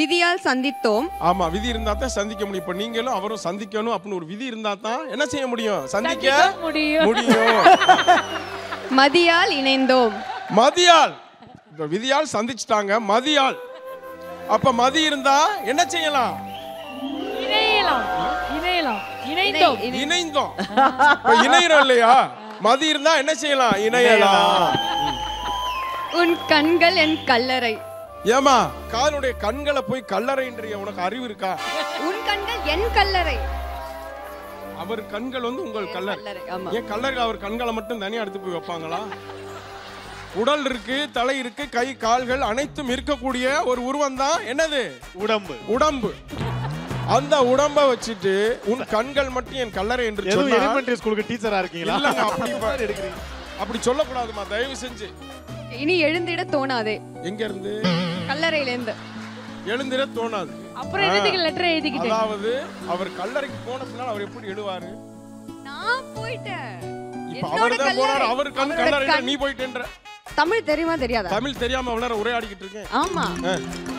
விதியால் சந்தித்தோம் ஆமா விதி இருந்தா தான் சந்திக்க முடியும் இப்ப நீங்களும் அவரும் சந்திக்கணும் அப்படின்னு ஒரு விதி இருந்தா தான் என்ன செய்ய முடியும் சந்திக்க சந்திக்க முடியும். முடியும் மதியால் இணைந்தோம் மதியால் இப்ப விதியால் சந்திச்சிட்டாங்க மதியால் அப்ப மதி இருந்தா என்ன செய்யலாம் இணையலாம் இணையலாம் இணைந்தோம் இணைந்தோம் இப்ப இணையறோம் இல்லையா மதி இருந்தா என்ன செய்யலாம் இணையலாம் உன் கண்கள் என் கல்லறை ஏமா காதலுடைய கண்களை போய் கல்லறைன்றிய உனக்கு அறிவு இருக்கா உன் கண்கள் என் கல்லறை அவர் கண்கள் வந்து உங்கள் கல்லறை கல்லறை ஆமா ஏன் கல்லறையில் அவர் கண்களை மட்டும் தனியா எடுத்து போய் வைப்பாங்களா உடல் இருக்கு தலை இருக்கு கை கால்கள் அனைத்தும் இருக்கக்கூடிய ஒரு உருவம் தான் என்னது உடம்பு உடம்பு அந்த உடம்ப வச்சுட்டு உன் கண்கள் மட்டும் என் கல்லறை என்று எதுவும் சொன்னா எலிமெண்டரி ஸ்கூலுக்கு டீச்சரா இருக்கீங்களா இல்லங்க அப்படி ப- எடுக்கிறீங்க அப்படி சொல்லக்கூடாதுமா தயவு செஞ்சு இனி எழுந்திட தோணாதே எங்க இருந்து கல்லறையிலேருந்து எழுந்திர தோணாது அப்புறம் என்னத்துக்கு லெட்டர் எழுதிக்கிட்டேன் அதாவது அவர் கல்லறைக்கு போன பின்னால் அவர் எப்படி எழுவாரு நான் போயிட்டேன் இப்ப என்னோட அவர் தான் போனார் கல்லறை. அவர் கண் அவரோட கல்லறை கண். நீ போயிட்டேன்ற தமிழ் தெரியுமா தெரியாதா தமிழ் தெரியாம அவ்வளவு நேரம் உரையாடிக்கிட்டு இருக்கேன் ஆமா ஆ.